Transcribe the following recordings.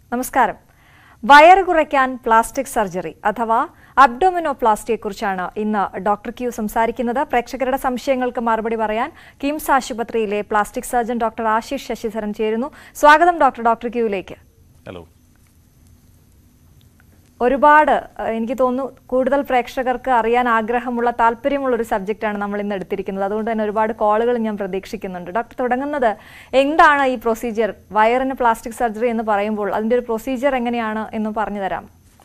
നമസ്കാരം വയറ് കുറയ്ക്കാൻ പ്ലാസ്റ്റിക് സർജറി അഥവാ അബ്ഡോമിനോപ്ലാസ്റ്റിയെക്കുറിച്ചാണ് ഇന്ന് ഡോക്ടർ ക്യൂ സംസാരിക്കുന്നത് പ്രേക്ഷകരുടെ സംശയങ്ങൾക്ക് മറുപടി പറയാൻ കിംസ് ആശുപത്രിയിലെ plastic surgeon doctor Ashish Sasidharan ചേരുന്നു സ്വാഗതം ഡോക്ടർ ഡോക്ടർ ക്യൂവിലേക്ക് ഹലോ ഒരുപാട് ഏഹ്, എനിക്ക് തോന്നുന്നു കൂടുതൽ പ്രേക്ഷകർക്ക് അറിയാൻ ആഗ്രഹമുള്ള താല്പര്യമുള്ള ഒരു സബ്ജക്റ്റാണ് നമ്മൾ ഇന്ന് എടുത്തിരിക്കുന്നത് അതുകൊണ്ട് തന്നെ ഒരുപാട് കോളുകൾ ഞാൻ പ്രതീക്ഷിക്കുന്നുണ്ട് ഡോക്ടർ തുടങ്ങുന്നത് എന്താണ് ഈ പ്രൊസീജിയർ വയറിന് പ്ലാസ്റ്റിക് സർജറി എന്ന് പറയുമ്പോൾ അതിന്റെ ഒരു പ്രൊസീജിയർ എങ്ങനെയാണ് എന്ന് പറഞ്ഞു തരാം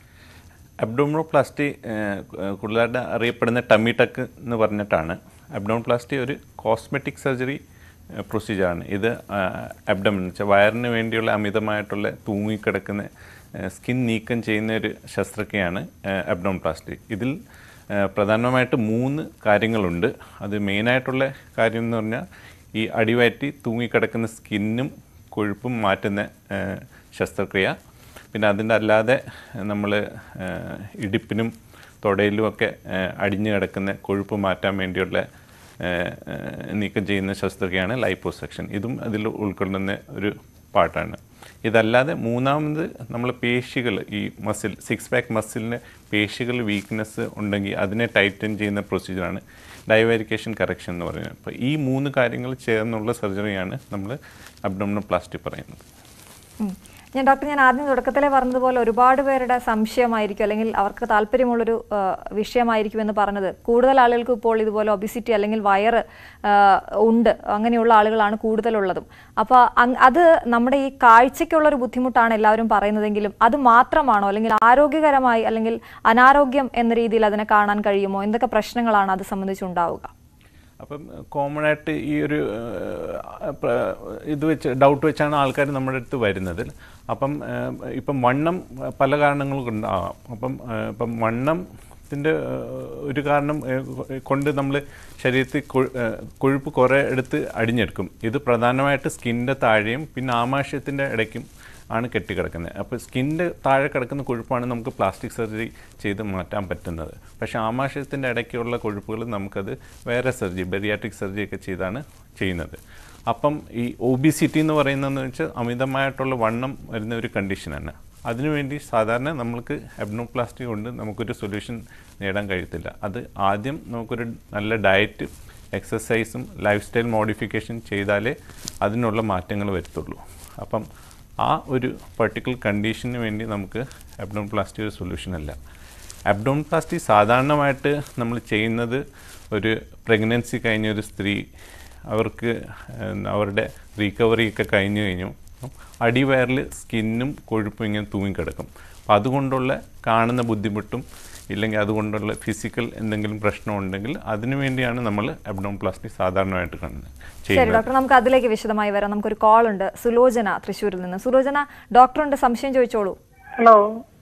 അബ്ഡോമിനോപ്ലാസ്റ്റി കൂടുതലായിട്ട് അറിയപ്പെടുന്ന ടമ്മി ടക്ക് എന്ന് പറഞ്ഞിട്ടാണ് അബ്ഡോമിനോപ്ലാസ്റ്റി ഒരു കോസ്മെറ്റിക് സർജറി പ്രൊസീജിയറാണ് ഇത് അബ്ഡമൻ വെച്ചാൽ വയറിന് വേണ്ടിയുള്ള അമിതമായിട്ടുള്ള തൂങ്ങിക്കിടക്കുന്ന സ്കിൻ നീക്കം ചെയ്യുന്ന ഒരു ശസ്ത്രക്രിയയാണ് അബ്ഡോമിനോപ്ലാസ്റ്റി ഇതിൽ ആ, പ്രധാനമായിട്ട് മൂന്ന് കാര്യങ്ങളുണ്ട് അത് മെയിനായിട്ടുള്ള കാര്യം എന്ന് പറഞ്ഞാൽ ഈ അടിവയറ്റി തൂങ്ങിക്കിടക്കുന്ന സ്കിന്നും കൊഴുപ്പും മാറ്റുന്ന ആ, ശസ്ത്രക്രിയ പിന്നെ അതിൻ്റെ അല്ലാതെ നമ്മൾ ഇടുപ്പിനും തുടയിലും ഒക്കെ അടിഞ്ഞു കിടക്കുന്ന കൊഴുപ്പ് മാറ്റാൻ വേണ്ടിയുള്ള ആ, ആ, നീക്കം ചെയ്യുന്ന ശസ്ത്രക്രിയയാണ് ലൈപ്പോസെക്ഷൻ ഇതും അതിൽ ഉൾക്കൊള്ളുന്ന ഒരു പാർട്ടാണ് ഇതല്ലാതെ മൂന്നാമത് നമ്മൾ പേശികൾ ഈ മസിൽ സിക്സ് പാക്ക് മസിലിന് പേശികൾ വീക്ക്നെസ് ഉണ്ടെങ്കിൽ അതിനെ ടൈറ്റൻ ചെയ്യുന്ന പ്രൊസീജിയറാണ് ഡൈവേരിക്കേഷൻ കറക്ഷൻ എന്ന് പറയുന്നത് അപ്പോൾ ഈ മൂന്ന് കാര്യങ്ങൾ ചേർന്നുള്ള സർജറിയാണ് നമ്മൾ അബ്ഡോമിനോപ്ലാസ്റ്റി പറയുന്നത് ഉം. ഞാൻ ഡോക്ടർ ഞാൻ ആദ്യം തുടക്കത്തിലെ പറഞ്ഞതുപോലെ ഒരുപാട് പേരുടെ സംശയമായിരിക്കും അല്ലെങ്കിൽ അവർക്ക് താല്പര്യമുള്ളൊരു ആ, വിഷയമായിരിക്കും എന്ന് പറഞ്ഞത് കൂടുതൽ ആളുകൾക്ക് ഇപ്പോൾ ഇതുപോലെ ഒബിസിറ്റി അല്ലെങ്കിൽ വയറ് ആ, ഉണ്ട് അങ്ങനെയുള്ള ആളുകളാണ് കൂടുതലുള്ളതും അപ്പോൾ അത് നമ്മുടെ ഈ കാഴ്ചയ്ക്കുള്ളൊരു ബുദ്ധിമുട്ടാണ് എല്ലാവരും പറയുന്നതെങ്കിലും അത് മാത്രമാണോ അല്ലെങ്കിൽ ആരോഗ്യകരമായി അല്ലെങ്കിൽ അനാരോഗ്യം എന്ന രീതിയിൽ അതിനെ കാണാൻ കഴിയുമോ എന്തൊക്കെ പ്രശ്നങ്ങളാണ് അത് സംബന്ധിച്ചുണ്ടാവുക അപ്പം കോമൺ ആയിട്ട് ഈ ഒരു ഏഹ്, പ്ര- ഇത് വെച്ച് ഡൗട്ട് വെച്ചാണ് ആൾക്കാർ നമ്മുടെ അടുത്ത് വരുന്നത് അപ്പം ഏഹ്, ഇപ്പം വണ്ണം പല കാരണങ്ങൾ കൊണ്ടാവാം അപ്പം ഏഹ്, ഇപ്പം വണ്ണത്തിൻ്റെ ഒരു കാരണം ഏഹ്, കൊണ്ട് നമ്മൾ ശരീരത്തിൽ കൊഴു- ഏഹ്, കൊഴുപ്പ് കുറേ എടുത്ത് അടിഞ്ഞെടുക്കും ഇത് പ്രധാനമായിട്ട് സ്കിന്നിൻ്റെ താഴെയും പിന്നെ ആമാശയത്തിൻ്റെ ഇടയ്ക്കും ആണ് കെട്ടിക്കിടക്കുന്നത് അപ്പോൾ സ്കിന്നിൻ്റെ താഴെ കിടക്കുന്ന കൊഴുപ്പാണ് നമുക്ക് പ്ലാസ്റ്റിക് സർജറി ചെയ്ത് മാറ്റാൻ പറ്റുന്നത് പക്ഷേ ആമാശയത്തിൻ്റെ ഇടയ്ക്കുള്ള കൊഴുപ്പുകൾ നമുക്കത് വേറെ സർജറി ബെറിയാട്രിക് സർജറി ഒക്കെ ചെയ്താണ് ചെയ്യുന്നത് അപ്പം ഈ ഒബിസിറ്റി എന്ന് പറയുന്നതെന്ന് വെച്ചാൽ അമിതമായിട്ടുള്ള വണ്ണം വരുന്ന ഒരു കണ്ടീഷനാണ് അതിനുവേണ്ടി സാധാരണ നമ്മൾക്ക് എബ്നോപ്ലാസ്റ്റി കൊണ്ട് നമുക്കൊരു സൊല്യൂഷൻ നേടാൻ കഴിയത്തില്ല അത് ആദ്യം നമുക്കൊരു നല്ല ഡയറ്റ് എക്സസൈസും ലൈഫ് സ്റ്റൈൽ മോഡിഫിക്കേഷൻ ചെയ്താലേ അതിനുള്ള മാറ്റങ്ങൾ വരുത്തുള്ളൂ അപ്പം ആ ഒരു പർട്ടിക്കുലർ കണ്ടീഷന് വേണ്ടി നമുക്ക് അബ്ഡോംപ്ലാസ്റ്റി ഒരു സൊല്യൂഷൻ അല്ല അബ്ഡോംപ്ലാസ്റ്റി സാധാരണമായിട്ട് നമ്മൾ ചെയ്യുന്നത് ഒരു പ്രഗ്നൻസി കഴിഞ്ഞ ഒരു സ്ത്രീ അവർക്ക് ഏഹ്, അവരുടെ റീകവറി ഒക്കെ കഴിഞ്ഞു കഴിഞ്ഞു അടിവയറിൽ സ്കിന്നും കൊഴുപ്പും ഇങ്ങനെ തൂങ്ങിക്കിടക്കും അപ്പം അതുകൊണ്ടുള്ള കാണുന്ന ബുദ്ധിമുട്ടും ഇല്ലെങ്കിൽ അതുകൊണ്ടുള്ള ഫിസിക്കൽ എന്തെങ്കിലും പ്രശ്നം ഉണ്ടെങ്കിൽ അതിനു വേണ്ടിയാണ് നമ്മൾ അബ്ഡോംപ്ലാസ്റ്റി സാധാരണമായിട്ട് കാണുന്നത് ശരി ചെയ്യുന്നത് ഡോക്ടർ നമുക്ക് അതിലേക്ക് വിശദമായി വരാം നമുക്കൊരു കോൾ ഉണ്ട് സുലോചന തൃശ്ശൂരിൽ നിന്ന് സുലോചന ഡോക്ടറുണ്ട് സംശയം ചോദിച്ചോളൂ ഹലോ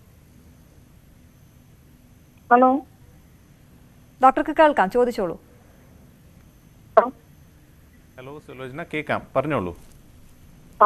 ഹലോ ഡോക്ടർക്ക് കേൾക്കാം ചോദിച്ചോളൂ ഹലോ സുലോചന കേൾക്കാം പറഞ്ഞോളൂ ആ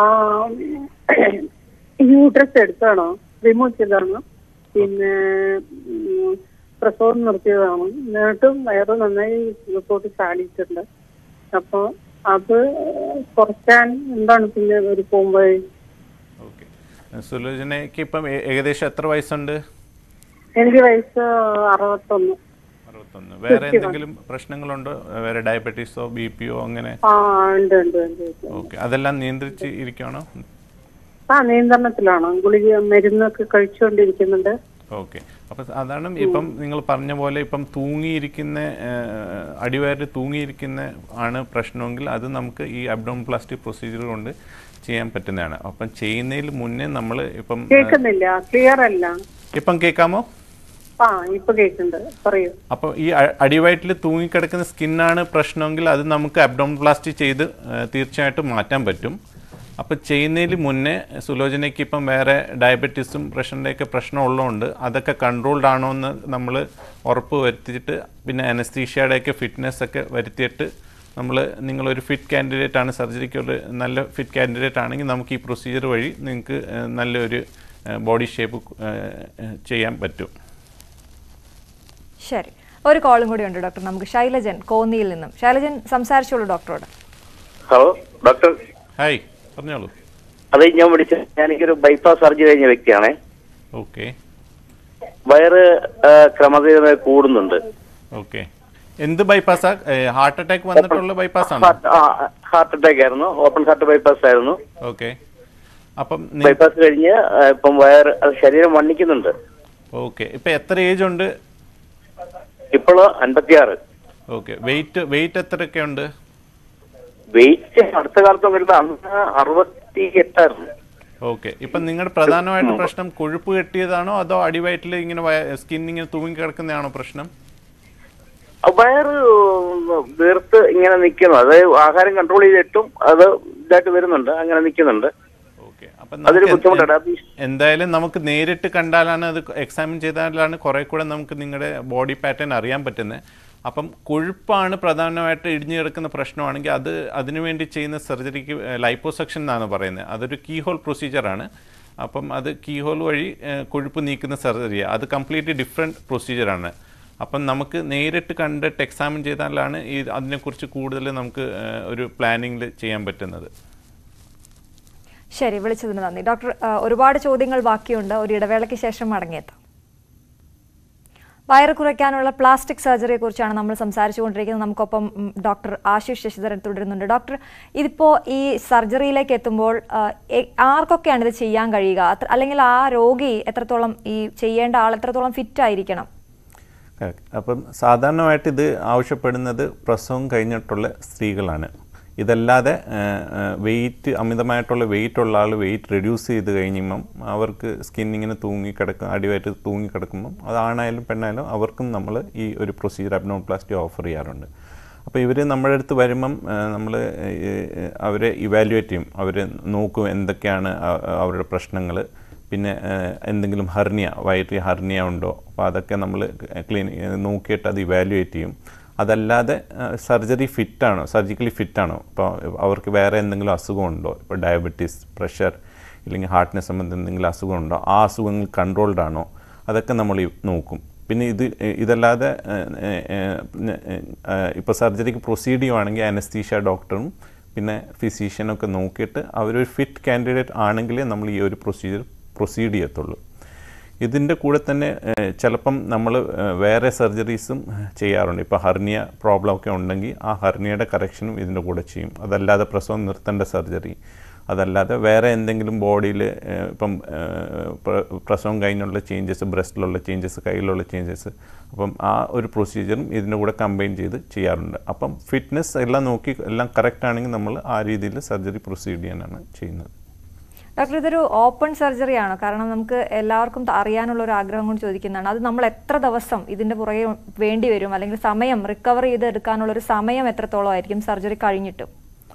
യൂട്രസ് എടുത്താണോ റിമൂവ് ചെയ്താണോ പിന്നെ ഉം, പ്രസവം നിർത്തിയതാണ് എന്നിട്ടും വയറ് നന്നായി റിപ്പോർട്ട് ചാടിയിട്ടുണ്ട് അപ്പൊ അത് കുറയ്ക്കാൻ എന്താണ് പിന്നെ ഒരു പോകുമ്പോൾ ഓക്കെ സുലോചനയ്ക്ക് ഇപ്പം ഏ- ഏകദേശം എത്ര വയസ്സുണ്ട് എനിക്ക് വയസ്സ് അറുപത്തൊന്ന് അറുപത്തൊന്ന് വേറെ എന്തെങ്കിലും പ്രശ്നങ്ങളുണ്ടോ വേറെ ഡയബറ്റീസോ ബി പിയോ അങ്ങനെ ആ ഉണ്ട് ഉണ്ട് ഉണ്ട് ഉണ്ട്. ഓക്കെ അതെല്ലാം നിയന്ത്രിച്ച് ഇരിക്കുകയാണോ ആ നിയന്ത്രണത്തിലാണ് ഗുളിക മരുന്നൊക്കെ കഴിച്ചുകൊണ്ടിരിക്കുന്നുണ്ട് ഓക്കെ അപ്പം അതാണ് ഇപ്പം നിങ്ങൾ പറഞ്ഞ പോലെ ഇപ്പം തൂങ്ങിയിരിക്കുന്ന ഏഹ്, അടിവയറിൽ തൂങ്ങിയിരിക്കുന്ന ആണ് പ്രശ്നമെങ്കിൽ അത് നമുക്ക് ഈ അബ്ഡോൺ പ്ലാസ്റ്റിക് പ്രൊസീജിയർ കൊണ്ട് ചെയ്യാൻ പറ്റുന്നതാണ് അപ്പം ചെയ്യുന്നതിൽ മുന്നേ നമ്മൾ ഇപ്പം ഏഹ്, കേൾക്കുന്നില്ല ക്ലിയർ അല്ല ഇപ്പം കേൾക്കാമോ ആ ഇപ്പൊ കേൾക്കുന്നുണ്ട് പറയൂ അപ്പോൾ ഈ അ- അടിവയറ്റിൽ തൂങ്ങിക്കിടക്കുന്ന സ്കിന്നാണ് പ്രശ്നമെങ്കിൽ അത് നമുക്ക് അബ്ഡോമിനോപ്ലാസ്റ്റി ചെയ്ത് ഏഹ്, തീർച്ചയായിട്ടും മാറ്റാൻ പറ്റും അപ്പോൾ ചെയ്യുന്നതിന് മുന്നേ സുലോചനയ്ക്ക് ഇപ്പം വേറെ ഡയബറ്റീസും പ്രഷറിൻ്റെയൊക്കെ പ്രശ്നം ഉള്ളതുകൊണ്ട് അതൊക്കെ കൺട്രോൾഡ് ആണോ എന്ന് നമ്മൾ ഉറപ്പ് വരുത്തിയിട്ട് പിന്നെ അനസ്തീഷ്യയുടെയൊക്കെ ഫിറ്റ്നസ് ഒക്കെ വരുത്തിയിട്ട് നമ്മൾ നിങ്ങളൊരു ഫിറ്റ് കാൻഡിഡേറ്റ് ആണ് സർജറിക്ക് ഒരു നല്ല ഫിറ്റ് കാൻഡിഡേറ്റ് ആണെങ്കിൽ നമുക്ക് ഈ പ്രൊസീജിയർ വഴി നിങ്ങൾക്ക് ഏഹ്, നല്ലൊരു ബോഡി ഷേപ്പ് ചെയ്യാൻ പറ്റും ശരി ഒരു കോളും കൂടി ഉണ്ട് ഡോക്ടർ നമുക്ക് ശൈലജൻ കോന്നിയിൽ നിന്നും ശൈലജൻ സംസാരിച്ചോളൂ ഡോക്ടറോട് ഹലോ ഡോക്ടർ ഹായ് പറഞ്ഞോളൂ അത് ഞാൻ വിളിച്ച ഞാനെനിക്കൊരു ബൈപ്പാസ് സർജറി കഴിഞ്ഞ വ്യക്തിയാണേ ഓക്കെ വയറ് ആ, ക്രമതീതമായി കൂടുന്നുണ്ട് ഓക്കെ എന്ത് ബൈപ്പാസാ ഹാർട്ട് അറ്റാക്ക് വന്നിട്ടുള്ള ബൈപ്പാസ് ആണോ ഹാർട്ട് ആ, ഹാർട്ട് അറ്റാക്ക് ആയിരുന്നു ഓപ്പൺ ഹാർട്ട് ബൈപ്പാസ് ആയിരുന്നു ഓക്കെ അപ്പം ബൈപ്പാസ് കഴിഞ്ഞ് ആ, ഇപ്പം വയർ അത് ശരീരം വണ്ണിക്കുന്നുണ്ട് ഓക്കെ ഇപ്പം എത്ര ഏജ് ഉണ്ട് ഇപ്പോൾ അൻപത്തിയാറ് ഓക്കെ വെയിറ്റ് വെയിറ്റ് എത്രയൊക്കെ ഉണ്ട് വെയിറ്റ് അടുത്ത കാലത്ത് വരുന്ന അന്ന് അറുപത്തി എട്ടായിരുന്നു ഓക്കെ ഇപ്പം നിങ്ങളുടെ പ്രധാനമായിട്ട് പ്രശ്നം കൊഴുപ്പ് കെട്ടിയതാണോ അതോ അടിവയറ്റിൽ ഇങ്ങനെ സ്കിൻ ഇങ്ങനെ തൂങ്ങി കിടക്കുന്നതാണോ പ്രശ്നം ആ, വയറ് വീർത്ത് ഇങ്ങനെ നിൽക്കുന്നു അത് ആഹാരം കൺട്രോൾ ചെയ്തിട്ടും അത് ഇതായിട്ട് വരുന്നുണ്ട് അങ്ങനെ നിൽക്കുന്നുണ്ട് ഓക്കെ അപ്പം അതൊരു നമുക്ക് ബുദ്ധിമുട്ടാണ് അത് ഈ- എന്തായാലും നമുക്ക് നേരിട്ട് കണ്ടാലാണ് അത് എക്സാമിൻ ചെയ്താലാണ് കുറെ കൂടെ നമുക്ക് നിങ്ങളുടെ ബോഡി പാറ്റേൺ അറിയാൻ പറ്റുന്നത് അപ്പം കൊഴുപ്പാണ് പ്രധാനമായിട്ട് ഇടിഞ്ഞു കിടക്കുന്ന പ്രശ്നമാണെങ്കിൽ അത് അതിനുവേണ്ടി ചെയ്യുന്ന സർജറിക്ക് ലൈപ്പോസെക്ഷൻ എന്നാണ് പറയുന്നത് അതൊരു കീ ഹോൾ പ്രൊസീജിയറാണ് അപ്പം അത് കീ ഹോൾ വഴി ഏഹ്, കൊഴുപ്പ് നീക്കുന്ന സർജറിയാണ് അത് കംപ്ലീറ്റ്ലി ഡിഫറെൻറ്റ് പ്രൊസീജിയറാണ് അപ്പം നമുക്ക് നേരിട്ട് കണ്ടിട്ട് എക്സാമിൻ ചെയ്താലാണ് ഈ അതിനെക്കുറിച്ച് കൂടുതൽ നമുക്ക് ഏഹ്, ഒരു പ്ലാനിങ്ങിൽ ചെയ്യാൻ പറ്റുന്നത് ശരി വിളിച്ചതിന് നന്ദി ഡോക്ടർ ആ, ഒരുപാട് ചോദ്യങ്ങൾ ബാക്കിയുണ്ട് ഒരു ഇടവേളയ്ക്ക് ശേഷം മടങ്ങിയെത്താം വയറ് കുറയ്ക്കാനുള്ള പ്ലാസ്റ്റിക് സർജറിയെ കുറിച്ചാണ് നമ്മൾ സംസാരിച്ചുകൊണ്ടിരിക്കുന്നത് നമുക്കൊപ്പം ഉം, ഡോക്ടർ ആശിഷ് ശശിധരൻ തുടരുന്നുണ്ട് ഡോക്ടർ ഇതിപ്പോൾ ഈ സർജറിയിലേക്ക് എത്തുമ്പോൾ ആ, എ- ആർക്കൊക്കെയാണ് ഇത് ചെയ്യാൻ കഴിയുക അത്ര- അല്ലെങ്കിൽ ആ രോഗി എത്രത്തോളം ഈ ചെയ്യേണ്ട ആൾ എത്രത്തോളം ഫിറ്റ് ആയിരിക്കണം Correct. അപ്പം സാധാരണമായിട്ട് ഇത് ആവശ്യപ്പെടുന്നത് പ്രസവം കഴിഞ്ഞിട്ടുള്ള സ്ത്രീകളാണ് ഇതല്ലാതെ വെയിറ്റ് അമിതമായിട്ടുള്ള വെയിറ്റ് ഉള്ള ആൾ വെയിറ്റ് റെഡ്യൂസ് ചെയ്ത് കഴിയുമ്പം അവർക്ക് സ്കിൻ ഇങ്ങനെ തൂങ്ങിക്കിടക്കും അടിവയറ്റ് തൂങ്ങിക്കിടക്കുമ്പം അതാണായാലും പെണ്ണായാലും അവർക്കും നമ്മൾ ഈ ഒരു പ്രൊസീജിയർ അബ്നോപ്ലാസ്റ്റി ഓഫർ ചെയ്യാറുണ്ട് അപ്പോൾ ഇവർ നമ്മുടെ അടുത്ത് വരുമ്പം നമ്മൾ അവരെ ഇവാലുവേറ്റ് ചെയ്യും അവർ നോക്കും എന്തൊക്കെയാണ് അ- അവരുടെ പ്രശ്നങ്ങൾ പിന്നെ ഏഹ്, എന്തെങ്കിലും ഹർണിയ വയറ്റിൽ ഹർണിയ ഉണ്ടോ അപ്പോൾ അതൊക്കെ നമ്മൾ ക്ലീൻ നോക്കിയിട്ട് അത് ഇവാലുവേറ്റ് ചെയ്യും അതല്ലാതെ സർജറി ഫിറ്റാണോ സർജിക്കലി ഫിറ്റാണോ ഇപ്പോൾ അവർക്ക് വേറെ എന്തെങ്കിലും അസുഖമുണ്ടോ ഇപ്പോൾ ഡയബറ്റീസ് പ്രഷർ ഇല്ലെങ്കിൽ ഹാർട്ടിനെ സംബന്ധിച്ച് എന്തെങ്കിലും അസുഖമുണ്ടോ ആ അസുഖങ്ങൾ കൺട്രോൾഡ് ആണോ അതൊക്കെ നമ്മൾ ഈ നോക്കും പിന്നെ ഇത് ഏഹ്, ഇതല്ലാതെ ഇപ്പോൾ സർജറിക്ക് പ്രൊസീഡ് ചെയ്യുവാണെങ്കിൽ അനസ്തീഷ്യ ഡോക്ടറും പിന്നെ ഫിസീഷ്യനൊക്കെ നോക്കിയിട്ട് അവരൊരു ഫിറ്റ് കാൻഡിഡേറ്റ് ആണെങ്കിലേ നമ്മൾ ഈ ഒരു പ്രൊസീജിയർ പ്രൊസീഡ് ചെയ്യത്തുള്ളൂ ഇതിൻ്റെ കൂടെ തന്നെ ഏഹ്, ചിലപ്പം നമ്മൾ വേറെ സർജറീസും ചെയ്യാറുണ്ട് ഇപ്പോൾ ഹർണിയ പ്രോബ്ലം ഒക്കെ ഉണ്ടെങ്കിൽ ആ ഹർണിയയുടെ കറക്ഷനും ഇതിൻ്റെ കൂടെ ചെയ്യും അതല്ലാതെ പ്രസവം നിർത്തേണ്ട സർജറി അതല്ലാതെ വേറെ എന്തെങ്കിലും ബോഡിയിൽ ഇപ്പം ഏഹ്, പ്ര- പ്രസവം കഴിഞ്ഞുള്ള ചേഞ്ചസ് ബ്രസ്റ്റിലുള്ള ചേഞ്ചസ് കയ്യിലുള്ള ചേഞ്ചസ് അപ്പം ആ ഒരു പ്രൊസീജിയറും ഇതിൻ്റെ കൂടെ കമ്പൈൻ ചെയ്ത് ചെയ്യാറുണ്ട് അപ്പം ഫിറ്റ്നസ് എല്ലാം നോക്കി എല്ലാം കറക്റ്റ് ആണെങ്കിൽ നമ്മൾ ആ രീതിയിൽ സർജറി പ്രൊസീഡ് ചെയ്യാനാണ് ചെയ്യുന്നത് ഡോക്ടർ ഇതൊരു ഓപ്പൺ സർജറി ആണോ കാരണം നമുക്ക് എല്ലാവർക്കും ത- അറിയാനുള്ള ഒരു ആഗ്രഹം കൊണ്ട് ചോദിക്കുന്നതാണ് അത് നമ്മൾ എത്ര ദിവസം ഇതിന്റെ പുറകെ വേണ്ടി വരും അല്ലെങ്കിൽ സമയം റിക്കവർ ചെയ്ത് എടുക്കാനുള്ള ഒരു സമയം എത്രത്തോളം ആയിരിക്കും സർജറി കഴിഞ്ഞിട്ടും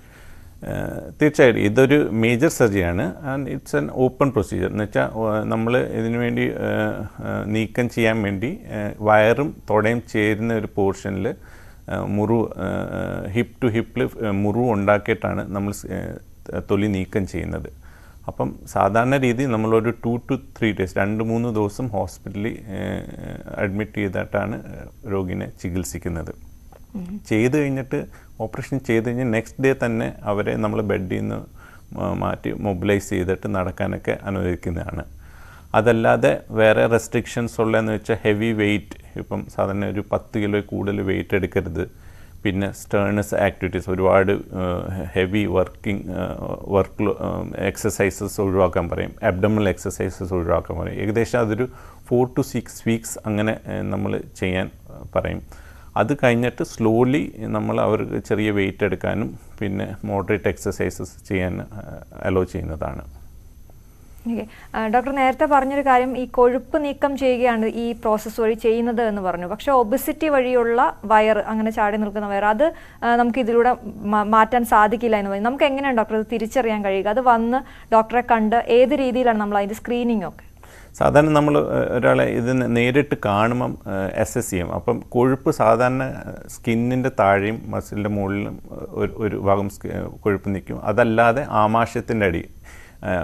ഏഹ് തീർച്ചയായിട്ടും ഇതൊരു മേജർ സർജറിയാണ് and it's an open procedure എന്ന് വെച്ചാൽ നമ്മൾ ഇതിനു വേണ്ടി ഏഹ്, ഏഹ്, നീക്കം ചെയ്യാൻ വേണ്ടി ഏഹ്, വയറും തുടയും ചേരുന്ന ഒരു പോർഷനിൽ മുറിവ് ഹിപ്പ് ടു ഹിപ്പിൽ മുറിവ് ഉണ്ടാക്കിയിട്ടാണ് നമ്മൾ സ്- ഏഹ്, തൊലി നീക്കം ചെയ്യുന്നത് അപ്പം സാധാരണ രീതി നമ്മളൊരു ടു ടു ത്രീ ഡേയ്സ് രണ്ട് മൂന്ന് ദിവസം ഹോസ്പിറ്റലിൽ അഡ്മിറ്റ് ചെയ്തിട്ടാണ് രോഗിനെ ചികിത്സിക്കുന്നത് ചെയ്ത് കഴിഞ്ഞിട്ട് ഓപ്പറേഷൻ ചെയ്ത് കഴിഞ്ഞ് നെക്സ്റ്റ് ഡേ തന്നെ അവരെ നമ്മൾ ബെഡിൽ നിന്ന് മാ- മാറ്റി മൊബിലൈസ് ചെയ്തിട്ട് നടക്കാനൊക്കെ അനുവദിക്കുന്നതാണ് അതല്ലാതെ വേറെ റെസ്ട്രിക്ഷൻസ് ഉള്ളതെന്ന് വെച്ചാൽ ഹെവി വെയിറ്റ് ഇപ്പം സാധാരണ ഒരു പത്ത് കിലോ കൂടുതൽ വെയിറ്റ് എടുക്കരുത് പിന്നെ സ്റ്റേണസ് ആക്ടിവിറ്റീസ് ഒരുപാട് ഹെവി വർക്കിംഗ് വർക്ക് എക്സസൈസസ് ഒഴിവാക്കാൻ പറയും അബ്ഡമൽ എക്സസൈസസ് ഒഴിവാക്കാൻ പറയും ഏകദേശം അതൊരു ഫോർ ടു സിക്സ് വീക്സ് അങ്ങനെ നമ്മൾ ചെയ്യാൻ ഏഹ്, പറയും അത് കഴിഞ്ഞിട്ട് സ്ലോലി നമ്മൾ അവർക്ക് ചെറിയ വെയിറ്റ് എടുക്കാനും പിന്നെ മോഡറേറ്റ് എക്സസൈസസ് ചെയ്യാൻ അലോ ചെയ്യുന്നതാണ് ഓക്കെ ഡോക്ടർ നേരത്തെ പറഞ്ഞൊരു കാര്യം ഈ കൊഴുപ്പ് നീക്കം ചെയ്യുകയാണ് ഈ പ്രോസസ്സ് വഴി ചെയ്യുന്നത് എന്ന് പറഞ്ഞു പക്ഷേ ഒബിസിറ്റി വഴിയുള്ള വയർ അങ്ങനെ ചാടി നിൽക്കുന്ന വയർ അത് ആ, നമുക്ക് ഇതിലൂടെ മാ- മാറ്റാൻ സാധിക്കില്ല എന്ന് പറഞ്ഞു നമുക്ക് എങ്ങനെയാണ് ഡോക്ടർ അത് തിരിച്ചറിയാൻ കഴിയുക അത് വന്ന് ഡോക്ടറെ കണ്ട് ഏത് രീതിയിലാണ് നമ്മൾ അതിൻ്റെ സ്ക്രീനിങ് ഒക്കെ സാധാരണ നമ്മൾ ഒരാളെ ഇത് നേരിട്ട് കാണുമ്പം അസസ് ചെയ്യും അപ്പം കൊഴുപ്പ് സാധാരണ സ്കിന്നിൻ്റെ താഴെയും മസിലിൻ്റെ മുകളിലും ഏഹ്, ഒരു ഒരു ഭാഗം സ്കി- ഏഹ്, കൊഴുപ്പ് നിൽക്കും അതല്ലാതെ ആമാശയത്തിൻ്റെ അടി ഏഹ്,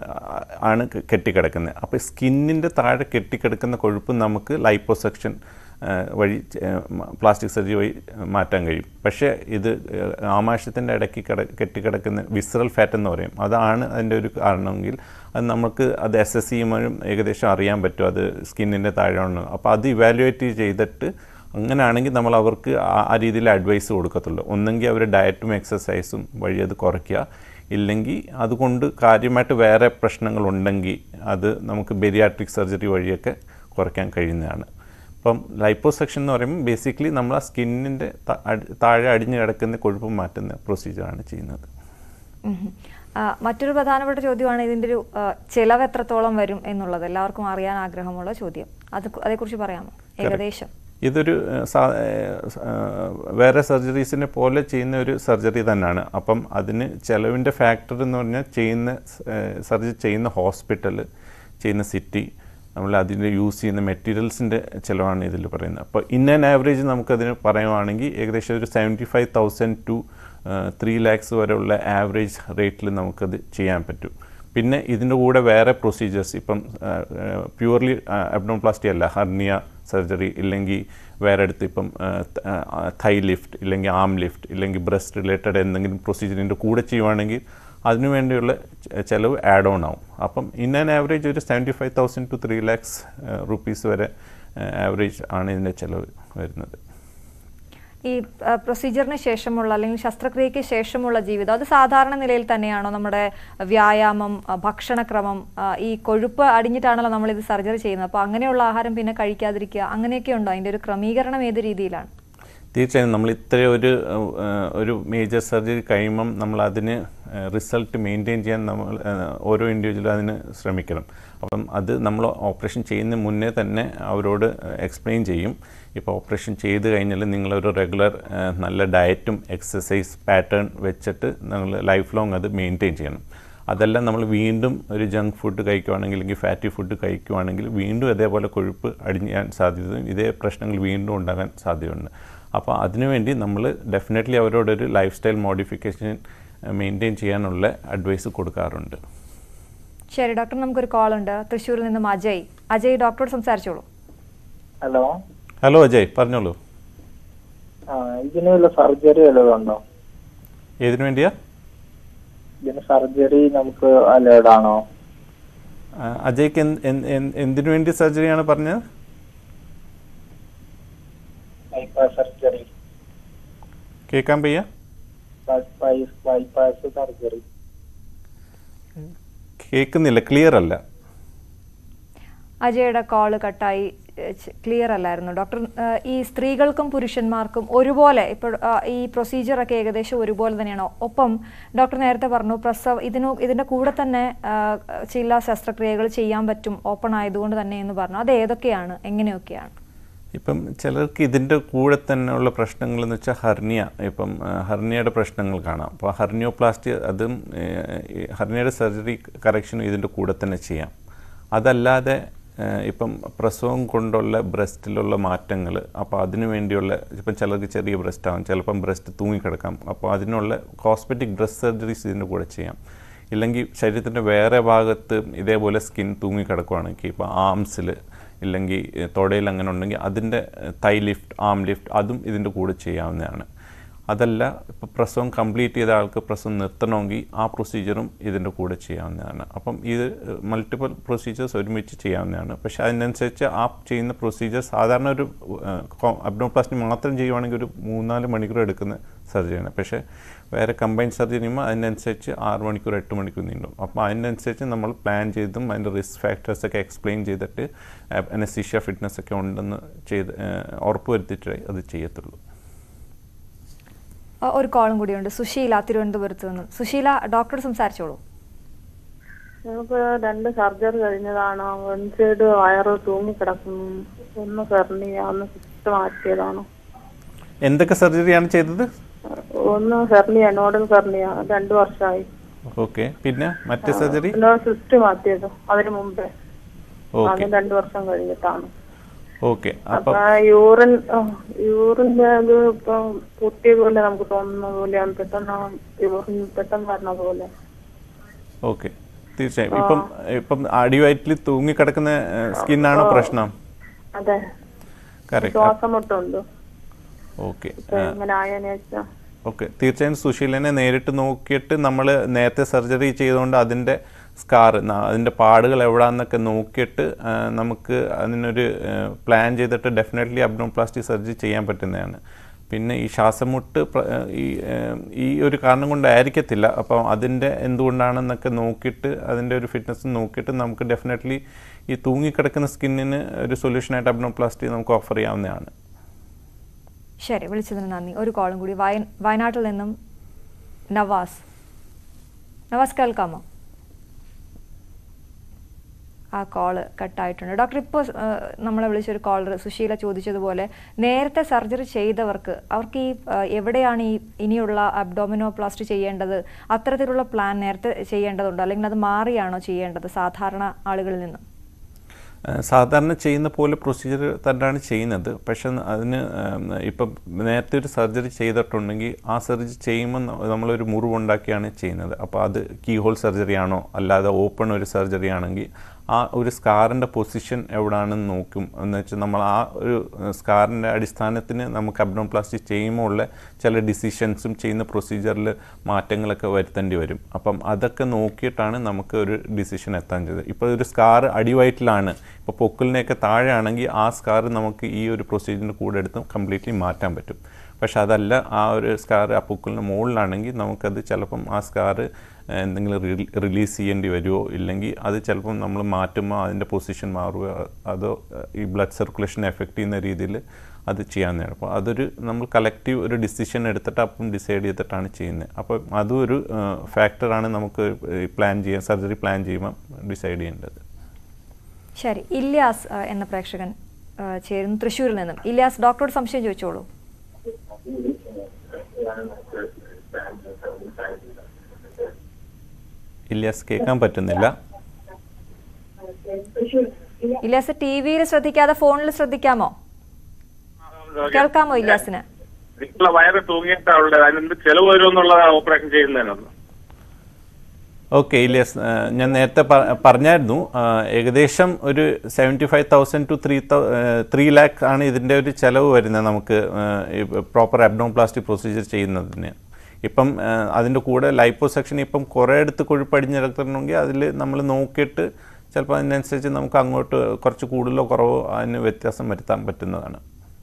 ആണ് കെ- കെട്ടിക്കിടക്കുന്നത് അപ്പോൾ സ്കിന്നിൻ്റെ താഴെ കെട്ടിക്കിടക്കുന്ന കൊഴുപ്പ് നമുക്ക് ലൈപ്പോസെക്ഷൻ ആ, വഴി പ്ലാസ്റ്റിക് സർജറി വഴി മാറ്റാൻ കഴിയും പക്ഷേ ഇത് ആമാശയത്തിൻ്റെ ഇടയ്ക്ക് കിട കെട്ടിക്കിടക്കുന്ന വിസറൽ ഫാറ്റ് എന്ന് പറയും അതാണ് അതിൻ്റെ ഒരു കാരണമെങ്കിൽ അത് നമുക്ക് അത് എസ് എസ് ചെയ്യുമ്പോഴും ഏകദേശം അറിയാൻ പറ്റും അത് സ്കിന്നിൻ്റെ താഴെയാണ് അപ്പോൾ അത് ഇവാലുവേറ്റ് ചെയ്തിട്ട് അങ്ങനെയാണെങ്കിൽ നമ്മൾ അവർക്ക് ആ- ആ രീതിയിൽ അഡ്വൈസ് കൊടുക്കത്തുള്ളൂ ഒന്നെങ്കിൽ അവർ ഡയറ്റും എക്സസൈസും വഴി അത് കുറയ്ക്കുക ഇല്ലെങ്കിൽ അതുകൊണ്ട് കാര്യമായിട്ട് വേറെ പ്രശ്നങ്ങളുണ്ടെങ്കിൽ അത് നമുക്ക് ബെരിയാട്രിക് സർജറി വഴിയൊക്കെ കുറയ്ക്കാൻ കഴിയുന്നതാണ് ഇപ്പം ലൈപ്പോസെക്ഷൻ എന്ന് പറയുമ്പോൾ ബേസിക്കലി നമ്മൾ ആ സ്കിന്നിൻ്റെ താഴെ അടിഞ്ഞു കിടക്കുന്ന കൊഴുപ്പ് മാറ്റുന്ന പ്രൊസീജിയറാണ് ചെയ്യുന്നത് ഉം. ആ, മറ്റൊരു പ്രധാനപ്പെട്ട ചോദ്യമാണ് ഇതിൻ്റെ ഒരു ആ, ചെലവ് എത്രത്തോളം വരും എന്നുള്ളത് എല്ലാവർക്കും അറിയാൻ ആഗ്രഹമുള്ള ചോദ്യം അത് അതേക്കുറിച്ച് പറയാമോ ഏകദേശം ഇതൊരു ഏഹ്, സാ- ഏഹ്, ഏഹ്, വേറെ സർജറീസിനെ പോലെ ചെയ്യുന്ന ഒരു സർജറി തന്നെയാണ് അപ്പം അതിന് ചിലവിൻ്റെ ഫാക്ടർ എന്ന് പറഞ്ഞാൽ ചെയ്യുന്ന സർജറി ചെയ്യുന്ന ഹോസ്പിറ്റൽ ചെയ്യുന്ന സിറ്റി നമ്മൾ അതിൻ്റെ യൂസ് ചെയ്യുന്ന മെറ്റീരിയൽസിൻ്റെ ചിലവാണ് ഇതിൽ പറയുന്നത് അപ്പോൾ ഇൻ ആൻ ആവറേജ് നമുക്കതിന് പറയുവാണെങ്കിൽ ഏകദേശം ഒരു seventy five thousand to three lakhs വരെയുള്ള ആവറേജ് റേറ്റിൽ നമുക്കത് ചെയ്യാൻ പറ്റും പിന്നെ ഇതിൻ്റെ കൂടെ വേറെ പ്രൊസീജിയേഴ്സ് ഇപ്പം പ്യുവർലി അബ്ഡോപ്ലാസ്റ്റി അല്ല ഹർണിയ സർജറി ഇല്ലെങ്കിൽ വേറെ അടുത്ത് ഇപ്പം തൈ ലിഫ്റ്റ് ഇല്ലെങ്കിൽ ആം ലിഫ്റ്റ് ഇല്ലെങ്കിൽ ബ്രസ്റ്റ് റിലേറ്റഡ് എന്തെങ്കിലും പ്രൊസീജിയറിൻ്റെ കൂടെ ചെയ്യുവാണെങ്കിൽ അതിനു വേണ്ടിയുള്ള ചെ- ചെലവ് ആഡ് ഓൺ ആവും അപ്പം ഇൻ ആൻ ആവറേജ് ഒരു seventy five thousand to three lakhs rupees വരെ ആവറേജ് ആണ് ഇതിൻ്റെ ചെലവ് വരുന്നത് ഈ ആ, പ്രൊസീജിയറിന് ശേഷമുള്ള അല്ലെങ്കിൽ ശസ്ത്രക്രിയയ്ക്ക് ശേഷമുള്ള ജീവിതം അത് സാധാരണ നിലയിൽ തന്നെയാണോ നമ്മുടെ വ്യായാമം ആ, ഭക്ഷണക്രമം ആ, ഈ കൊഴുപ്പ് അടിഞ്ഞിട്ടാണല്ലോ നമ്മൾ ഇത് സർജറി ചെയ്യുന്നത് അപ്പോൾ അങ്ങനെയുള്ള ആഹാരം പിന്നെ കഴിക്കാതിരിക്കുക അങ്ങനെയൊക്കെ ഉണ്ടോ അതിൻ്റെ ഒരു ക്രമീകരണം ഏത് രീതിയിലാണ് തീർച്ചയായും നമ്മൾ ഇത്രയും ഒരു ഏഹ്, ഒരു മേജർ സർജറി കഴിയുമ്പം നമ്മൾ അതിന് റിസൾട്ട് മെയിൻറ്റെയിൻ ചെയ്യാൻ നമ്മൾ ഏഹ്, ഓരോ ഇൻഡിവിജ്വലും അതിന് ശ്രമിക്കണം അപ്പം അത് നമ്മൾ ഓപ്പറേഷൻ ചെയ്യുന്ന മുന്നേ തന്നെ അവരോട് എക്സ്പ്ലെയിൻ ചെയ്യും ഇപ്പോൾ ഓപ്പറേഷൻ ചെയ്ത് കഴിഞ്ഞാൽ നിങ്ങളൊരു റെഗുലർ നല്ല ഡയറ്റും എക്സസൈസ് പാറ്റേൺ വെച്ചിട്ട് നിങ്ങൾ ലൈഫ് ലോങ് അത് മെയിൻറ്റെയിൻ ചെയ്യണം അതെല്ലാം നമ്മൾ വീണ്ടും ഒരു ജങ്ക് ഫുഡ് കഴിക്കുവാണെങ്കിൽ അല്ലെങ്കിൽ ഫാറ്റി ഫുഡ് കഴിക്കുവാണെങ്കിൽ വീണ്ടും അതേപോലെ കൊഴുപ്പ് അടിഞ്ഞാൻ സാധ്യതയും ഇതേ പ്രശ്നങ്ങൾ വീണ്ടും ഉണ്ടാകാൻ സാധ്യതയുണ്ട് അപ്പോൾ അതിനുവേണ്ടി നമ്മൾ ഡെഫിനറ്റ്ലി അവരോടൊരു ലൈഫ് സ്റ്റൈൽ മോഡിഫിക്കേഷൻ മെയിൻറ്റെയിൻ ചെയ്യാനുള്ള അഡ്വൈസ് കൊടുക്കാറുണ്ട് ശരി ഡോക്ടർ നമുക്കൊരു കോൾ ഉണ്ട് തൃശ്ശൂരിൽ നിന്നും അജയ് അജയ് ഡോക്ടറോട് സംസാരിച്ചോളൂ ഹലോ ഹലോ അജയ് പറഞ്ഞോളൂ ആ ഇതിന് വല്ല സർജറി വല്ലതും ഉണ്ടോ ഏതിനു വേണ്ടിയാ ഇതിന് സർജറി നമുക്ക് അലേർഡ് ആണോ ആ, അജയ്ക്ക് എന്ത്- എന്ത്- എന്ത്- എന്തിനു വേണ്ടി സർജറിയാണ് പറഞ്ഞത് ബൈപ്പാസ് സർജറി കേൾക്കാൻ പയ്യ ബൈപ്പാസ് സർജറി കേൾക്കുന്നില്ല ക്ലിയർ അല്ല അജയുടെ കോള് കട്ടായി ക്ലിയർ അല്ലായിരുന്നു ഡോക്ടർ ഏഹ്, ഈ സ്ത്രീകൾക്കും പുരുഷന്മാർക്കും ഒരുപോലെ ഇപ്പോൾ ആ, ഈ പ്രൊസീജിയർ ഒക്കെ ഏകദേശം ഒരുപോലെ തന്നെയാണോ ഒപ്പം ഡോക്ടർ നേരത്തെ പറഞ്ഞു പ്രസവ ഇതിനു ഇതിന്റെ കൂടെ തന്നെ ആ, ചില ശസ്ത്രക്രിയകൾ ചെയ്യാൻ പറ്റും ഓപ്പൺ ആയതുകൊണ്ട് തന്നെ എന്ന് പറഞ്ഞു അത് ഏതൊക്കെയാണ് എങ്ങനെയൊക്കെയാണ് ഇപ്പം ചിലർക്ക് ഇതിൻ്റെ കൂടെ തന്നെ ഉള്ള പ്രശ്നങ്ങൾ എന്ന് വെച്ചാൽ ഹർണിയ ഇപ്പം ആ, ഹർണിയയുടെ പ്രശ്നങ്ങൾ കാണാം അപ്പോൾ ഹർണിയോപ്ലാസ്റ്റി അതും ഏഹ്, ഈ ഹർണിയയുടെ സർജറി കറക്ഷനും ഇതിൻ്റെ കൂടെ തന്നെ ചെയ്യാം അതല്ലാതെ ഏഹ്, ഇപ്പം പ്രസവം കൊണ്ടുള്ള ബ്രസ്റ്റിലുള്ള മാറ്റങ്ങൾ അപ്പോൾ അതിനു വേണ്ടിയുള്ള ഇപ്പം ചിലർക്ക് ചെറിയ ബ്രസ്റ്റ് ആവും ചിലപ്പം ബ്രസ്റ്റ് തൂങ്ങിക്കിടക്കാം അപ്പോൾ അതിനുള്ള കോസ്മെറ്റിക് ബ്രസ്റ്റ് സർജറീസ് ഇതിൻ്റെ കൂടെ ചെയ്യാം ഇല്ലെങ്കിൽ ശരീരത്തിൻ്റെ വേറെ ഭാഗത്ത് ഇതേപോലെ സ്കിൻ തൂങ്ങിക്കിടക്കുവാണെങ്കിൽ ഇപ്പോൾ ആംസിൽ ഇല്ലെങ്കിൽ ഏഹ്, തൊടയിൽ അങ്ങനെ ഉണ്ടെങ്കിൽ അതിൻ്റെ തൈ ലിഫ്റ്റ് ആം ലിഫ്റ്റ് അതും ഇതിൻ്റെ കൂടെ ചെയ്യാവുന്നതാണ് അതല്ല ഇപ്പോൾ പ്രസവം കംപ്ലീറ്റ് ചെയ്ത ആൾക്ക് പ്രസവം നിർത്തണമെങ്കിൽ ആ പ്രൊസീജിയറും ഇതിൻ്റെ കൂടെ ചെയ്യാവുന്നതാണ് അപ്പം ഇത് മൾട്ടിപ്പിൾ പ്രൊസീജിയേഴ്സ് ഒരുമിച്ച് ചെയ്യാവുന്നതാണ് പക്ഷേ അതിനനുസരിച്ച് ആ ചെയ്യുന്ന പ്രൊസീജിയർ സാധാരണ ഒരു അബ്ഡോപ്ലാസ്റ്റി മാത്രം ചെയ്യുവാണെങ്കിൽ ഒരു മൂന്നാല് മണിക്കൂർ എടുക്കുന്ന സർജറിയാണ് പക്ഷേ വേറെ കമ്പൈൻ സർജറി ചെയ്യുമ്പോൾ അതിനനുസരിച്ച് ആറ് മണിക്കൂർ എട്ട് മണിക്കൂർ നീണ്ടും അപ്പോൾ അതിനനുസരിച്ച് നമ്മൾ പ്ലാൻ ചെയ്തും അതിൻ്റെ റിസ്ക് ഫാക്ടേഴ്സൊക്കെ എക്സ്പ്ലെയിൻ ചെയ്തിട്ട് അനസീഷ്യ ഫിറ്റ്നസ് ഒക്കെ ഉണ്ടെന്ന് ചെയ്ത് ഏഹ്, ഉറപ്പ് വരുത്തിയിട്ടേ അത് ചെയ്യത്തുള്ളൂ ആ, ഒരു കോളും കൂടിയുണ്ട് സുശീല തിരുവനന്തപുരത്ത് നിന്നും സുശീല ഡോക്ടറോട് സംസാരിച്ചോളൂ ഞങ്ങൾക്ക് രണ്ട് സർജറി കഴിഞ്ഞതാണ് വൺ സൈഡ് വയറ് തൂങ്ങിക്കിടക്കുന്നു ഒന്ന് ഹെർണിയ ഒന്ന് സിസ്റ്റ് മാറ്റിയതാണ് എന്തൊക്കെ സർജറിയാണ് ചെയ്തത് ഒന്ന് ഹെർണിയ നോഡൽ ഹെർണിയ രണ്ടു വർഷമായി ഓക്കെ പിന്നെ മറ്റേ സർജറി പിന്നെ സിസ്റ്റ് മാറ്റിയത് അതിന് മുമ്പേ ഓക്കെ അത് രണ്ടു വർഷം കഴിഞ്ഞിട്ടാണ് ഓക്കെ അപ്പൊ അപ്പം ആ യൂറിൻ യൂറിന്റെ അത് ഇപ്പൊ പൊട്ടിയ പോലെ നമുക്ക് തോന്നുന്ന പോലെയാണ് പെട്ടെന്ന് യൂറിൻ പെട്ടെന്ന് വരണ പോലെ ഓക്കെ തീർച്ചയായും ഇപ്പം ഇപ്പം അടിവയറ്റിൽ തൂങ്ങിക്കിടക്കുന്ന സ്കിന്നാണോ പ്രശ്നം അതെ കറക്റ്റ് ശ്വാസം മുട്ടുണ്ട് ഓക്കെ ഇപ്പൊ ഇങ്ങനെ ആയതിനു ശേഷം ഓക്കെ തീർച്ചയായും സുശീലനെ നേരിട്ട് നോക്കിയിട്ട് നമ്മൾ നേരത്തെ സർജറി ചെയ്തുകൊണ്ട് അതിൻ്റെ സ്കാർ അതിൻ്റെ പാടുകൾ എവിടാന്നൊക്കെ നോക്കിയിട്ട് ആ, നമുക്ക് അതിനൊരു പ്ലാൻ ചെയ്തിട്ട് ഡെഫിനറ്റ്ലി അബ്ഡോപ്ലാസ്റ്റി സർജറി ചെയ്യാൻ പറ്റുന്നതാണ് പിന്നെ ഈ ശ്വാസമുട്ട് പ്ര- ഈ ആ, ഈ ഒരു കാരണം കൊണ്ടായിരിക്കത്തില്ല അപ്പം അതിൻ്റെ എന്തുകൊണ്ടാണെന്നൊക്കെ നോക്കിയിട്ട് അതിൻ്റെ ഒരു ഫിറ്റ്നസ് നോക്കിയിട്ട് നമുക്ക് ഡെഫിനറ്റ്ലി ഈ തൂങ്ങിക്കിടക്കുന്ന സ്കിന്നിന് ഒരു സൊല്യൂഷനായിട്ട് അബ്ഡോപ്ലാസ്റ്റി നമുക്ക് ഓഫർ ചെയ്യാവുന്നതാണ് ശരി വിളിച്ചതിന് നന്ദി ഒരു കോളും കൂടി വയ വയനാട്ടിൽ നിന്നും നവാസ് നവാസ് കേൾക്കാമോ ആ കോള് കട്ടായിട്ടുണ്ട് ഡോക്ടർ ഇപ്പോൾ നമ്മളെ വിളിച്ചൊരു കോളർ സുശീല ചോദിച്ചതുപോലെ നേരത്തെ സർജറി ചെയ്തവർക്ക് അവർക്ക് ഈ ആ, എവിടെയാണ് ഈ ഇനിയുള്ള അബ്ഡോമിനോപ്ലാസ്റ്റി ചെയ്യേണ്ടത് അത്തരത്തിലുള്ള പ്ലാൻ നേരത്തെ ചെയ്യേണ്ടതുണ്ടോ അല്ലെങ്കിൽ അത് മാറിയാണോ ചെയ്യേണ്ടത് സാധാരണ ആളുകളിൽ നിന്നും ഏഹ് സാധാരണ ചെയ്യുന്ന പോലെ പ്രൊസീജിയർ തന്നെയാണ് ചെയ്യുന്നത് പക്ഷെ അതിന് ഏഹ് ഇപ്പം നേരത്തെ ഒരു സർജറി ചെയ്തിട്ടുണ്ടെങ്കിൽ ആ സർജറി ചെയ്യുമ്പോൾ ന- നമ്മളൊരു മുറിവുണ്ടാക്കിയാണ് ചെയ്യുന്നത് അപ്പോൾ അത് കീ ഹോൾ സർജറി ആണോ അല്ലാതെ ഓപ്പൺ ഒരു സർജറി ആണെങ്കിൽ ആ ഒരു സ്കാറിൻ്റെ പൊസിഷൻ എവിടെയാണെന്ന് നോക്കും എന്ന് വെച്ചാൽ നമ്മൾ ആ ഒരു സ്കാറിൻ്റെ അടിസ്ഥാനത്തിന് നമുക്ക് അബ്ഡോപ്ലാസ്റ്റി ചെയ്യുമ്പോൾ ഉള്ള ചില ഡിസിഷൻസും ചെയ്യുന്ന പ്രൊസീജിയറിൽ മാറ്റങ്ങളൊക്കെ വരുത്തേണ്ടി വരും അപ്പം അതൊക്കെ നോക്കിയിട്ടാണ് നമുക്ക് ഒരു ഡിസിഷൻ എത്താൻ ചെയ്തത് ഇപ്പോൾ ഒരു സ്കാർ അടിവയറ്റിലാണ് ഇപ്പോൾ പൊക്കിളിനെയൊക്കെ താഴെയാണെങ്കിൽ ആ സ്കാർ നമുക്ക് ഈ ഒരു പ്രൊസീജിയറിൻ്റെ കൂടെ എടുത്ത് കംപ്ലീറ്റ്ലി മാറ്റാൻ പറ്റും പക്ഷെ അതല്ല ആ ഒരു സ്കാർ ആ പൊക്കിളിന് മുകളിലാണെങ്കിൽ നമുക്കത് ചിലപ്പം ആ സ്കാർ എന്തെങ്കിലും റിലീസ് ചെയ്യേണ്ടി വരുമോ ഇല്ലെങ്കിൽ അത് ചിലപ്പം നമ്മൾ മാറ്റുമ്പോൾ അതിൻ്റെ പൊസിഷൻ മാറുകയോ അതോ ഈ ബ്ലഡ് സർക്കുലേഷൻ എഫക്റ്റ് ചെയ്യുന്ന രീതിയിൽ അത് ചെയ്യാവുന്നതാണ് അപ്പോൾ അതൊരു നമ്മൾ കളക്റ്റീവ് ഒരു ഡിസിഷൻ എടുത്തിട്ട് അപ്പം ഡിസൈഡ് ചെയ്തിട്ടാണ് ചെയ്യുന്നത് അപ്പോൾ അതും ഒരു ഫാക്ടറാണ് നമുക്ക് പ്ലാൻ ചെയ്യാൻ സർജറി പ്ലാൻ ചെയ്യുമ്പോൾ ഡിസൈഡ് ചെയ്യേണ്ടത് ശരി ഇല്യാസ് ആ, എന്ന പ്രേക്ഷകൻ ആ, ചേരുന്നു തൃശ്ശൂരിൽ നിന്നും ഇല്യാസ് ഡോക്ടറോട് സംശയം ചോദിച്ചോളൂ ഇല്യാസ് കേൾക്കാൻ പറ്റുന്നില്ല ഇല്യാസ് ടി വിയിൽ ശ്രദ്ധിക്കാതെ ഫോണിൽ ശ്രദ്ധിക്കാമോ കേൾക്കാമോ ഇല്യാസിന് നിങ്ങളെ വയറ് തൂങ്ങിയിട്ടാ ഉള്ളത് അതിനെന്ത് ചെലവ് വരുമെന്നുള്ള ഓപ്പറേഷൻ ചെയ്യുന്നതിനൊന്ന് ഓക്കെ ഇല്യാസ് ആ, ഞാൻ നേരത്തെ പ- പറഞ്ഞായിരുന്നു ആ, ഏകദേശം ഒരു seventy five thousand to three three lakh ആണ് ഇതിൻ്റെ ഒരു ചിലവ് വരുന്നത് നമുക്ക് പ്രോപ്പർ അബ്ഡോപ്ലാസ്റ്റിക് പ്രൊസീജിയർ ചെയ്യുന്നതിന് ഇപ്പം ആ, അതിൻ്റെ കൂടെ ലൈപ്പോ സെക്ഷൻ ഇപ്പം കുറേ അടുത്ത് കൊഴുപ്പടിഞ്ഞിടക്കുന്നുണ്ടെങ്കിൽ അതിൽ നമ്മൾ നോക്കിയിട്ട് ചിലപ്പോൾ അതിനനുസരിച്ച് നമുക്ക് അങ്ങോട്ട് കുറച്ച് കൂടുതലോ കുറവോ അതിന് വ്യത്യാസം വരുത്താൻ പറ്റുന്നതാണ്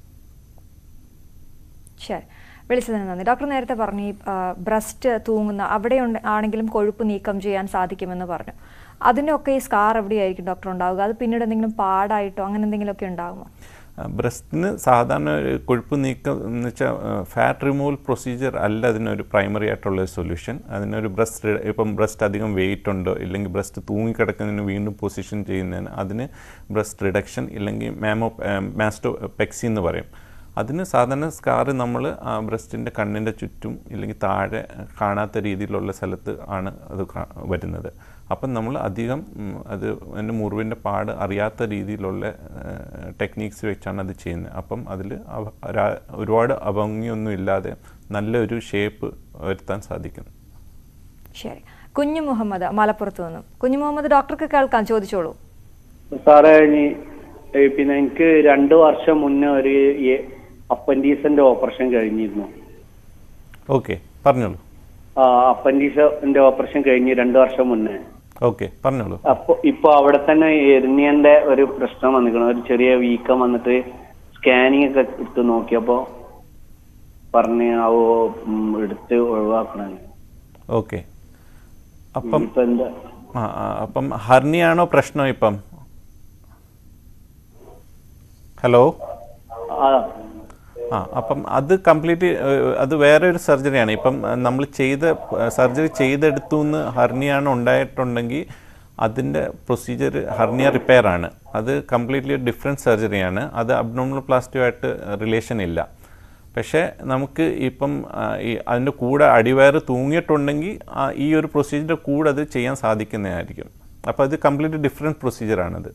ശരി വിളിച്ചതിന് നന്ദി ഡോക്ടർ നേരത്തെ പറഞ്ഞു ഈ ബ്രസ്റ്റ് തൂങ്ങുന്ന അവിടെ ഉണ്ട് ആണെങ്കിലും കൊഴുപ്പ് നീക്കം ചെയ്യാൻ സാധിക്കുമെന്ന് പറഞ്ഞു അതിനൊക്കെ ഈ സ്കാർ എവിടെയായിരിക്കും ഡോക്ടർ ഉണ്ടാവുക അത് പിന്നീട് എന്തെങ്കിലും പാടായിട്ടോ അങ്ങനെ എന്തെങ്കിലുമൊക്കെ ഉണ്ടാകുമോ ബ്രസ്റ്റിന് സാധാരണ ഒരു കൊഴുപ്പ് നീക്കം എന്ന് വെച്ചാൽ ഫാറ്റ് റിമൂവൽ പ്രൊസീജിയർ അല്ല അതിനൊരു പ്രൈമറി ആയിട്ടുള്ള ഒരു സൊല്യൂഷൻ അതിനൊരു ബ്രസ്റ്റ് ഇപ്പം ബ്രസ്റ്റ് അധികം വെയിറ്റ് ഉണ്ടോ ഇല്ലെങ്കിൽ ബ്രസ്റ്റ് തൂങ്ങിക്കിടക്കുന്നതിന് വീണ്ടും പൊസിഷൻ ചെയ്യുന്നതിന് അതിന് ബ്രസ്റ്റ് റിഡക്ഷൻ ഇല്ലെങ്കിൽ മാമോ മാസ്റ്റോ പെക്സി എന്ന് പറയും അതിന് സാധാരണ സ്കാർ നമ്മൾ ബ്രസ്റ്റിൻ്റെ കണ്ണിൻ്റെ ചുറ്റും ഇല്ലെങ്കിൽ താഴെ കാണാത്ത രീതിയിലുള്ള സ്ഥലത്ത് ആണ് അത് കാ- വരുന്നത് അപ്പം നമ്മൾ അധികം ഉം, അത് അതിൻ്റെ മുറിവിൻ്റെ പാട് അറിയാത്ത രീതിയിലുള്ള ടെക്നീക്സ് വെച്ചാണ് അത് ചെയ്യുന്നത് അപ്പം അതിൽ ഒരുപാട് അഭംഗിയൊന്നും ഇല്ലാതെ നല്ലൊരു ഷേപ്പ് വരുത്താൻ സാധിക്കും ശരി കുഞ്ഞു മുഹമ്മദ് മലപ്പുറത്ത് നിന്നും കുഞ്ഞു മുഹമ്മദ് ഡോക്ടർക്ക് കേൾക്കാം ചോദിച്ചോളൂ സാറേ ഇനി ഏ, പിന്നെ എനിക്ക് രണ്ടു വർഷം മുന്നേ ഒരു അപ്പൻഡീസിന്റെ ഓപ്പറേഷൻ കഴിഞ്ഞിരുന്നു ഓക്കെ പറഞ്ഞോളൂ ആ അപ്പൻഡീസിന്റെ ഓപ്പറേഷൻ കഴിഞ്ഞ് രണ്ടു വർഷം മുന്നേ ഓക്കെ പറഞ്ഞോളൂ അപ്പൊ ഇപ്പൊ അവിടെ തന്നെ എരിഞ്ഞിന്റെ ഒരു പ്രശ്നം വന്നിക്കണം ഒരു ചെറിയ വീക്കം വന്നിട്ട് സ്കാനിങ് ഒക്കെ എടുത്ത് നോക്കിയപ്പോ പറഞ്ഞ് ആ ഉം, എടുത്ത് ഒഴിവാക്കണം ഓക്കെ അപ്പം ഇപ്പൊ എന്താ ആ ആ, അപ്പം ഹർണിയാണോ പ്രശ്നം ഇപ്പം ഹലോ ആ ആ അപ്പം അത് കംപ്ലീറ്റ് അത് വേറെ ഒരു സർജറിയാണ് ഇപ്പം നമ്മൾ ചെയ്ത സർജറി ചെയ്തെടുത്തു എന്ന് ഹർണിയാണ് ഉണ്ടായിട്ടുണ്ടെങ്കിൽ അതിൻ്റെ പ്രൊസീജിയർ ഹർണിയ റിപ്പയർ ആണ് അത് കംപ്ലീറ്റ്ലി ഡിഫറെൻറ്റ് സർജറിയാണ് അത് അബ്നോമിനൽ പ്ലാസ്റ്റുമായിട്ട് റിലേഷൻ ഇല്ല പക്ഷേ നമുക്ക് ഇപ്പം ആ, ഈ അതിൻ്റെ കൂടെ അടിവയറ് തൂങ്ങിയിട്ടുണ്ടെങ്കിൽ ആ, ഈ ഒരു പ്രൊസീജിയറിൻ്റെ കൂടെ അത് ചെയ്യാൻ സാധിക്കുന്നതായിരിക്കും അപ്പോൾ അത് കംപ്ലീറ്റ് ഡിഫറെൻറ്റ് പ്രൊസീജിയറാണത്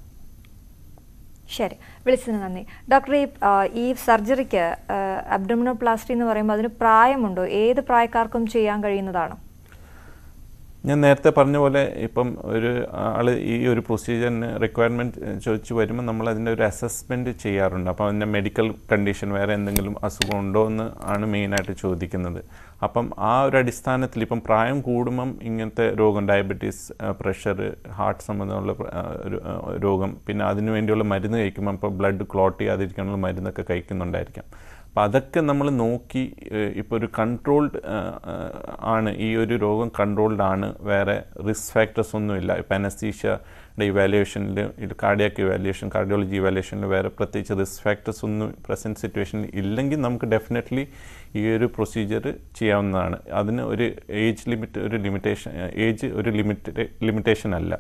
ശരി വിളിച്ചതിന് നന്ദി ഡോക്ടർ ഈ ആ, ഈ സർജറിക്ക് അബ്ഡോമിനോപ്ലാസ്റ്റി എന്ന് പറയുമ്പോൾ അതിന് പ്രായമുണ്ടോ ഏത് പ്രായക്കാർക്കും ചെയ്യാൻ കഴിയുന്നതാണോ ഞാൻ നേരത്തെ പറഞ്ഞ പോലെ ഇപ്പം ഒരു ആൾ ഈ ഒരു പ്രൊസീജിയറിന് റിക്വയർമെൻറ്റ് ചോദിച്ചു വരുമ്പോൾ നമ്മൾ അതിൻ്റെ ഒരു അസസ്മെൻറ്റ് ചെയ്യാറുണ്ട് അപ്പോൾ അതിൻ്റെ മെഡിക്കൽ കണ്ടീഷൻ വേറെ എന്തെങ്കിലും അസുഖം ഉണ്ടോ എന്ന് ആണ് മെയിനായിട്ട് ചോദിക്കുന്നത് അപ്പം ആ ഒരു അടിസ്ഥാനത്തിൽ ഇപ്പം പ്രായം കൂടുമ്പം ഇങ്ങനത്തെ രോഗം ഡയബറ്റീസ് പ്രഷർ ഹാർട്ട് സംബന്ധമുള്ള പ്ര- ആ, ഒരു ആ, രോഗം പിന്നെ അതിനു വേണ്ടിയുള്ള മരുന്ന് കഴിക്കുമ്പോൾ ഇപ്പോൾ ബ്ലഡ് ക്ലോട്ട് ചെയ്യാതിരിക്കാനുള്ള മരുന്നൊക്കെ കഴിക്കുന്നുണ്ടായിരിക്കാം അപ്പോൾ അതൊക്കെ നമ്മൾ നോക്കി ഇപ്പോൾ ഒരു കൺട്രോൾഡ് ആണ് ഈ ഒരു രോഗം കൺട്രോൾഡ് ആണ് വേറെ റിസ്ക് ഫാക്ടേഴ്സ് ഒന്നുമില്ല ഇപ്പോൾ അനസ്തീഷ്യയുടെ ഇവാലുവേഷനിൽ ഇത് കാർഡിയാക്ക് ഇവാലുവേഷൻ കാർഡിയോളജി ഇവാലുവേഷനിൽ വേറെ പ്രത്യേകിച്ച് റിസ്ക് ഫാക്ടേഴ്സ് ഒന്നും പ്രസൻറ്റ് സിറ്റുവേഷനിൽ ഇല്ലെങ്കിൽ നമുക്ക് ഡെഫിനറ്റ്ലി ഈ ഒരു പ്രൊസീജിയർ ചെയ്യാവുന്നതാണ് അതിന് ഒരു ഏജ് ലിമിറ്റ് ഒരു ലിമിറ്റേഷൻ ഏജ് ഒരു ലിമിറ്റ് ലിമിറ്റേഷൻ അല്ല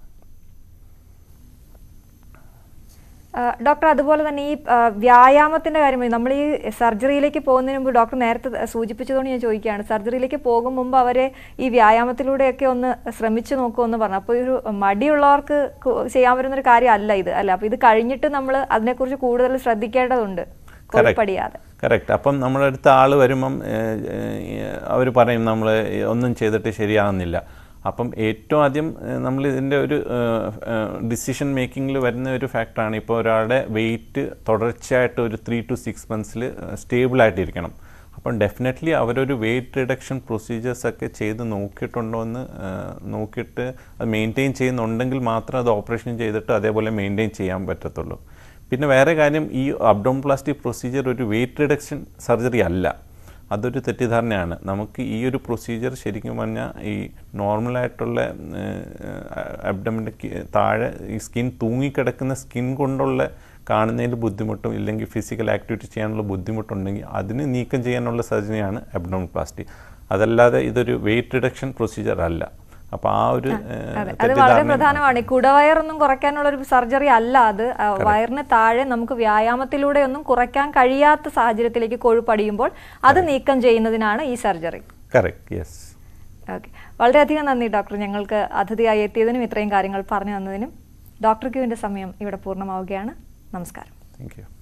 ആ, ഡോക്ടർ അതുപോലെ തന്നെ ഈ ആ, വ്യായാമത്തിന്റെ കാര്യം നമ്മൾ ഈ സർജറിയിലേക്ക് പോകുന്നതിന് മുമ്പ് ഡോക്ടർ നേരത്തെ സൂചിപ്പിച്ചതുകൊണ്ട് ഞാൻ ചോദിക്കുകയാണ് സർജറിയിലേക്ക് പോകും മുമ്പ് അവരെ ഈ വ്യായാമത്തിലൂടെയൊക്കെ ഒന്ന് ശ്രമിച്ചു നോക്കുമെന്ന് പറഞ്ഞു അപ്പോൾ ഒരു മടിയുള്ളവർക്ക് കു- ചെയ്യാൻ പറ്റുന്ന ഒരു കാര്യമല്ല ഇത് അല്ല അപ്പോൾ ഇത് കഴിഞ്ഞിട്ട് നമ്മൾ അതിനെക്കുറിച്ച് കൂടുതൽ ശ്രദ്ധിക്കേണ്ടതുണ്ട് കൊഴുപ്പടിയാതെ കറക്റ്റ് അപ്പം നമ്മുടെ അടുത്ത ആൾ വരുമ്പം അവർ പറയും നമ്മൾ ഒന്നും ചെയ്തിട്ട് ശരിയാകുന്നില്ല അപ്പം ഏറ്റവും ആദ്യം നമ്മൾ ഇതിൻ്റെ ഒരു ഡിസിഷൻ മേക്കിങ്ങിൽ വരുന്ന ഒരു ഫാക്ടറാണ് ഇപ്പോൾ ഒരാളുടെ വെയിറ്റ് തുടർച്ചയായിട്ട് ഒരു ത്രീ ടു സിക്സ് മന്ത്സിൽ സ്റ്റേബിളായിട്ടിരിക്കണം അപ്പം ഡെഫിനറ്റ്ലി അവരൊരു വെയിറ്റ് റിഡക്ഷൻ പ്രൊസീജിയേഴ്സ് ഒക്കെ ചെയ്ത് നോക്കിയിട്ടുണ്ടോ എന്ന് ആ, നോക്കിയിട്ട് അത് മെയിൻറ്റെയിൻ ചെയ്യുന്നുണ്ടെങ്കിൽ മാത്രം അത് ഓപ്പറേഷൻ ചെയ്തിട്ട് അതേപോലെ മെയിൻറ്റെയിൻ ചെയ്യാൻ പറ്റത്തുള്ളൂ പിന്നെ വേറെ കാര്യം ഈ അബ്ഡോംപ്ലാസ്റ്റി പ്രൊസീജിയർ ഒരു വെയിറ്റ് റിഡക്ഷൻ സർജറി അല്ല അതൊരു തെറ്റിദ്ധാരണയാണ് നമുക്ക് ഈ ഒരു പ്രൊസീജിയർ ശരിക്കും പറഞ്ഞാൽ ഈ നോർമലായിട്ടുള്ള അബ്ഡമിൻ്റെ താഴെ ഈ സ്കിൻ തൂങ്ങിക്കിടക്കുന്ന സ്കിൻ കൊണ്ടുള്ള കാണുന്നതിൽ ബുദ്ധിമുട്ടും ഇല്ലെങ്കിൽ ഫിസിക്കൽ ആക്ടിവിറ്റി ചെയ്യാനുള്ള ബുദ്ധിമുട്ടുണ്ടെങ്കിൽ അതിന് നീക്കം ചെയ്യാനുള്ള സർജറിയാണ് അബ്ഡോംപ്ലാസ്റ്റി അതല്ലാതെ ഇതൊരു വെയിറ്റ് റിഡക്ഷൻ പ്രൊസീജിയർ അല്ല അപ്പോൾ ആ ഒരു ഏഹ്, അതെ അത് വളരെ തെറ്റിദ്ധാരണ പ്രധാനമാണ് ഈ കുടവയറൊന്നും കുറയ്ക്കാനുള്ള ഒരു സർജറി അല്ല അത് ആ, വയറിന് താഴെ നമുക്ക് വ്യായാമത്തിലൂടെ ഒന്നും കുറയ്ക്കാൻ കഴിയാത്ത സാഹചര്യത്തിലേക്ക് കൊഴുപ്പടിയുമ്പോൾ അത് നീക്കം ചെയ്യുന്നതിനാണ് ഈ സർജറി കറക്റ്റ് യെസ് ഓക്കെ വളരെയധികം നന്ദി ഡോക്ടർ ഞങ്ങൾക്ക് അതിഥിയായി എത്തിയതിനും ഇത്രയും കാര്യങ്ങൾ പറഞ്ഞു തന്നതിനും ഡോക്ടർ ക്യൂവിൻ്റെ സമയം ഇവിടെ പൂർണ്ണമാവുകയാണ് നമസ്കാരം താങ്ക് യു